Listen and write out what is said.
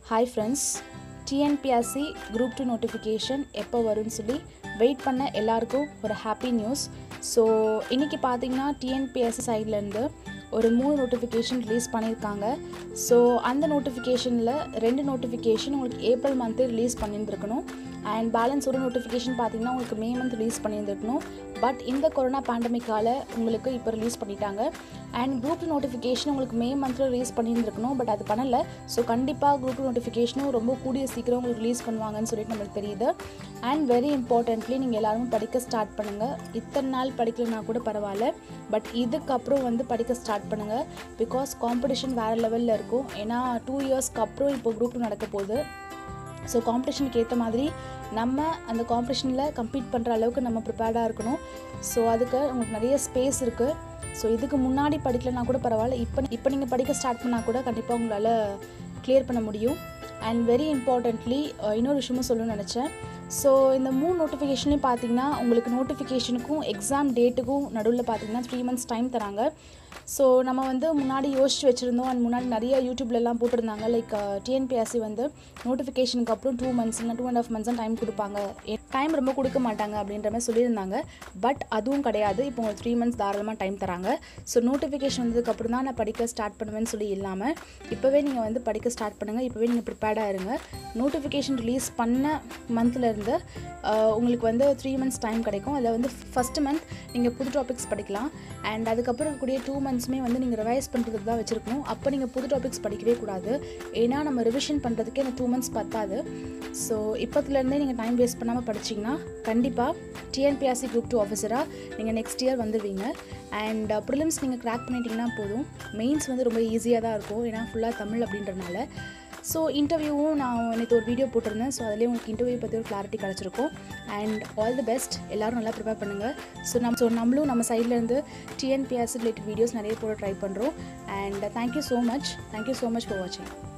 hi friends TNPSC group two notification எப்போ வரும்னு சொல்லி வெயிட் பண்ண எல்லாருக்கும் ஒரு ஹாப்பி நியூஸ் ஸோ இன்றைக்கி பார்த்தீங்கன்னா டிஎன்பிஎஸ்சி சைட்லேருந்து ஒரு மூணு நோட்டிஃபிகேஷன் ரிலீஸ் பண்ணியிருக்காங்க ஸோ அந்த நோட்டிஃபிகேஷனில் ரெண்டு நோட்டிஃபிகேஷன் உங்களுக்கு ஏப்ரல் மந்த்தே ரிலீஸ் பண்ணியிருந்துருக்கணும் அண்ட் பேலன்ஸ் ஒரு நோட்டிஃபிகேஷன் பார்த்தீங்கன்னா உங்களுக்கு மே மந்த் ரிலீஸ் பண்ணியிருந்துருக்கணும் பட் இந்த கொரோனா பேண்டமிக்கால் உங்களுக்கு இப்போ ரிலீஸ் பண்ணிட்டாங்க அண்ட் குரூப் நோட்டிஃபிகேஷன் உங்களுக்கு மே மந்தில் ரிலீஸ் பண்ணியிருந்துருக்கணும் பட் அது பண்ணலை ஸோ கண்டிப்பாக குரூப் நோட்டிஃபிகேஷனும் ரொம்ப கூடிய சீக்கிரம் உங்களுக்கு ரிலீஸ் பண்ணுவாங்கன்னு சொல்லிட்டு நம்மளுக்கு தெரியுது அண்ட் வெரி இம்பார்ட்டன்ட்லி நீங்கள் எல்லாரும் படிக்க ஸ்டார்ட் பண்ணுங்கள் இத்தனை நாள் படிக்கலைன்னா கூட பரவாயில்ல பட் இதுக்கப்புறம் வந்து படிக்க ஸ்டார்ட் பண்ணுங்கள் பிகாஸ் காம்படிஷன் வேறு லெவலில் இருக்கும் ஏன்னா டூ இயர்ஸ்க்கு அப்புறம் இப்போ குரூப் நடக்க போகுது ஸோ காம்படிஷனுக்கு ஏற்ற மாதிரி நம்ம அந்த காம்படிஷனில் கம்ப்ளீட் பண்ணுற அளவுக்கு நம்ம ப்ரிப்பேர்டாக இருக்கணும் ஸோ அதுக்கு உங்களுக்கு நிறைய ஸ்பேஸ் இருக்குது ஸோ இதுக்கு முன்னாடி படிக்கலைன்னா கூட பரவாயில்ல இப்போ இப்போ நீங்கள் படிக்க ஸ்டார்ட் பண்ணால் கூட கண்டிப்பாக உங்களால் கிளியர் பண்ண முடியும் அண்ட் வெரி இம்பார்ட்டண்ட்லி இன்னொரு விஷயமும் சொல்லணும்னு நினச்சேன் ஸோ இந்த மூணு நோட்டிஃபிகேஷன்லையும் பார்த்தீங்கன்னா உங்களுக்கு நோட்டிஃபிகேஷனுக்கும் எக்ஸாம் டேட்டுக்கும் நடுவில் பார்த்தீங்கன்னா த்ரீ மந்த்ஸ் டைம் தராங்க ஸோ நம்ம வந்து முன்னாடி யோசிச்சு வச்சுருந்தோம் அண்ட் முன்னாடி நிறைய யூடியூப்லலாம் போட்டிருந்தாங்க லைக் டிஎன்பிஎஸ்சி வந்து நோட்டிஃபிகேஷனுக்கு அப்புறம் டூ மந்த்ஸ் இல்லை டூ அண்ட் ஆஃப் மந்த்ஸ் தான் டைம் கொடுப்பாங்க டைம் ரொம்ப கொடுக்க மாட்டாங்க அப்படின்ற மாதிரி சொல்லியிருந்தாங்க பட் அதுவும் கிடையாது இப்போ உங்களுக்கு த்ரீ மந்த்ஸ் தாராளமாக டைம் தராங்க ஸோ நோட்டிஃபிகேஷன் வந்ததுக்கப்புறம் தான் நான் படிக்க ஸ்டார்ட் பண்ணுவேன்னு சொல்லி இல்லாமல் இப்போவே நீங்கள் வந்து படிக்க ஸ்டார்ட் பண்ணுங்கள் இப்போவே நீங்கள் ப்ரிப்பேர்டாக இருங்க நோட்டிஃபிகேஷன் ரிலீஸ் பண்ண மந்த்லேருந்து உங்களுக்கு வந்து த்ரீ மந்த்ஸ் டைம் கிடைக்கும் அதில் வந்து ஃபஸ்ட்டு மந்த் நீங்கள் புது டாபிக்ஸ் படிக்கலாம் அண்ட் அதுக்கப்புறம் இருக்கக்கூடிய டூ மந்த்ஸுமே வந்து நீங்கள் ரிவைஸ் பண்ணுறதுக்கு தான் வச்சுருக்கணும் அப்போ நீங்கள் புது டாபிக்ஸ் படிக்கவே கூடாது ஏன்னா நம்ம ரிவிஷன் பண்ணுறதுக்கே அந்த டூ மந்த்ஸ் பத்தாது ஸோ இப்போத்துலேருந்தே நீங்கள் டைம் வேஸ்ட் பண்ணாமல் படிச்சிங்கன்னா கண்டிப்பாக டிஎன்பிஎஸ்சி குரூப் டூ ஆஃபீஸராக நீங்கள் நெக்ஸ்ட் இயர் வந்துடுவீங்க அண்ட் ப்ரிலிம்ஸ் நீங்கள் க்ராக் பண்ணிட்டீங்கன்னா போதும் மெயின்ஸ் வந்து ரொம்ப ஈஸியாக தான் இருக்கும் ஏன்னா ஃபுல்லாக தமிழ் அப்படின்றனால ஸோ இன்டர்வியூவும் நான் நேற்று ஒரு வீடியோ போட்டிருந்தேன் ஸோ அதிலே உங்களுக்கு இன்டர்வியூ பற்றி ஒரு கிளாரிட்டி கிடச்சிருக்கும் அண்ட் ஆல் தி பெஸ்ட் எல்லோரும் நல்லா ப்ரிப்பேர் பண்ணுங்கள் ஸோ நம்ம ஸோ நம்மளும் நம்ம சைட்லேருந்து டிஎன்பிஎஸ்சி ரிலேட்டட் வீடியோஸ் நிறைய போட ட்ரை பண்ணுறோம் and thank you so much thank you so much for வாட்சிங்